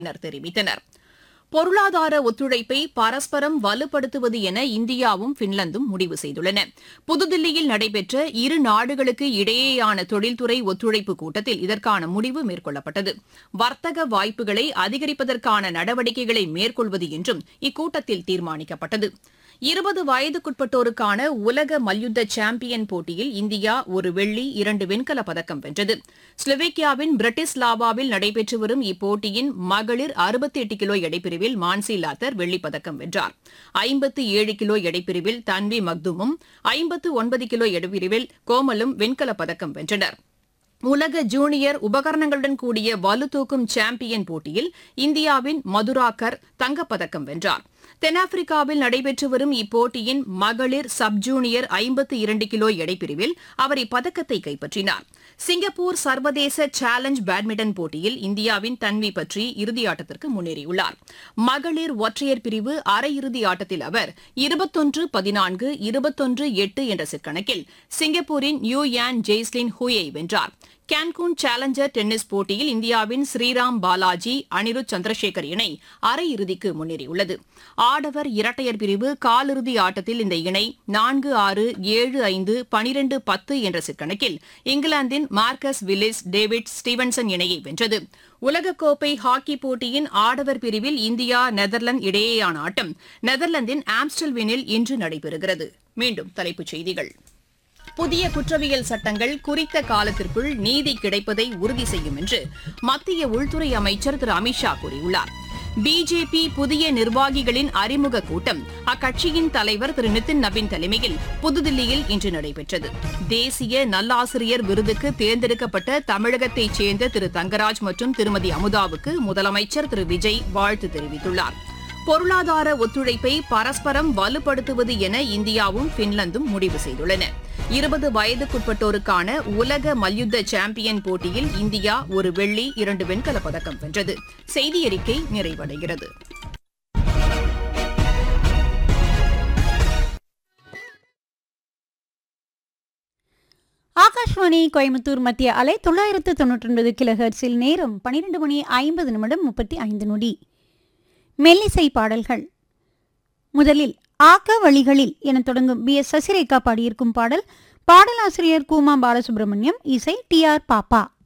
பின்னர் தெரிவித்தனர் பொருளாதார ஒத்துழைப்பை பரஸ்பரம் வலுப்படுத்துவது என இந்தியாவும் பின்லாந்தும் முடிவு செய்துள்ளன புதுதில்லியில் நடைபெற்ற இரு நாடுகளுக்கு இடையேயான தொழில்துறை ஒத்துழைப்பு கூட்டத்தில் இதற்கான முடிவு மேற்கொள்ளப்பட்டது வர்த்தக வாய்ப்புகளை அதிகரிப்பதற்கான நடவடிக்கைகளை மேற்கொள்வது என்றும் இக்கூட்டத்தில் தீர்மானிக்கப்பட்டது இருபது வயதுக்குட்பட்டோருக்கான உலக மல்யுத்த சாம்பியன் போட்டியில் இந்தியா ஒரு வெள்ளி இரண்டு வெண்கலப் பதக்கம் வென்றது ஸ்லோவேக்கியாவின் பிரிட்டிஸ்லாவாவில் நடைபெற்று வரும் இப்போட்டியின் மகளிர் அறுபத்தி எட்டு கிலோ எடைப்பிரிவில் மான்சி லாத்தர் வெள்ளிப் பதக்கம் வென்றார் ஐம்பத்து ஏழு கிலோ எடைப்பிரிவில் தன்வி மக்துமும் ஐம்பத்து ஒன்பது கிலோ எடைப்பிரிவில் கோமலும் வெண்கலப் பதக்கம் வென்றனர் உலக ஜூனியர் உபகரணங்களுடன் கூடிய வலுதூக்கும் சாம்பியன் போட்டியில் இந்தியாவின் மதுராகர் தங்கப்பதக்கம் வென்றார் தென்னாப்பிரிக்காவில் நடைபெற்று வரும் இப்போட்டியின் மகளிர் சப் ஜூனியர் ஐம்பத்து இரண்டு கிலோ எடைப்பிரிவில் அவர் இப்பதக்கத்தை கைப்பற்றினார் சிங்கப்பூர் சர்வதேச சேலஞ்ச் பேட்மிண்டன் போட்டியில் இந்தியாவின் தன்வி பற்றி இறுதியாட்டத்திற்கு முன்னேறியுள்ளார் மகளிர் ஒற்றையர் பிரிவு அரையிறுதி ஆட்டத்தில் அவர் இருபத்தொன்று பதினான்கு இருபத்தொன்று எட்டு என்ற செட் கணக்கில் சிங்கப்பூரின் யூ யான் ஜெய்ஸ்லின் ஹூயை வென்றார் கேன்கூன் சேலஞ்சர் டென்னிஸ் போட்டியில் இந்தியாவின் ஸ்ரீராம் பாலாஜி அனிருத் சந்திரசேகர் இணை அரையிறுதிக்கு முன்னேறியுள்ளது ஆடவர் இரட்டையர் பிரிவு காலிறுதி ஆட்டத்தில் இந்த இணை நான்கு ஆறு ஏழு ஐந்து பனிரெண்டு பத்து என்ற செட் கணக்கில் இங்கிலாந்தின் மார்க்கஸ் வில்லிஸ் டேவிட் ஸ்டீவன்சன் இணையை வென்றது உலகக்கோப்பை ஹாக்கி போட்டியின் ஆடவர் பிரிவில் இந்தியா நெதர்லாந்து இடையேயான ஆட்டம் நெதர்லாந்தின் ஆம்ஸ்டல்வினில் இன்று நடைபெறுகிறது மீண்டும் தலைப்புச் செய்திகள் புதிய குற்றவியல் சட்டங்கள் குறித்த காலத்திற்குள் நீதி கிடைப்பதை உறுதி செய்யும் என்று மத்திய உள்துறை அமைச்சர் திரு அமித்ஷா கூறியுள்ளார் பிஜேபி புதிய நிர்வாகிகளின் அறிமுக கூட்டம் அக்கட்சியின் தலைவர் திரு நிதின் நபின் தலைமையில் புதுதில்லியில் இன்று நடைபெற்றது தேசிய நல்லாசிரியர் விருதுக்கு தேர்ந்தெடுக்கப்பட்ட தமிழகத்தைச் சேர்ந்த திரு தங்கராஜ் மற்றும் திருமதி அமுதாவுக்கு முதலமைச்சர் திரு விஜய் வாழ்த்து தெரிவித்துள்ளார் பொருளாதார ஒத்துழைப்பை பரஸ்பரம் வலுப்படுத்துவது என இந்தியாவும் பின்லாந்தும் முடிவு செய்துள்ளன இருபது வயதுக்குட்பட்டோருக்கான உலக மல்யுத்த சாம்பியன் போட்டியில் இந்தியா ஒரு வெள்ளி இரண்டு வெண்கலப் பதக்கம் வென்றது செய்தி அறிக்கை நிறைவடைகிறது ஆகாஷ்வாணி கோயம்புத்தூர் மத்திய அலை தொள்ளாயிரத்து தொண்ணூற்றி ஒன்பது கிலோஹெர்ட்ஸில் நேரம் பன்னிரெண்டு மணி ஐம்பது நிமிடம் முப்பத்தி ஐந்து நொடி மெல்லிசை பாடல்கள் முதலில் ஆக்க வழிகளில் என தொடங்கும் பி எஸ் சசிரேகா பாடியிருக்கும் பாடல் பாடலாசிரியர் கூமா பாலசுப்ரமணியம் இசை டி ஆர் பாப்பா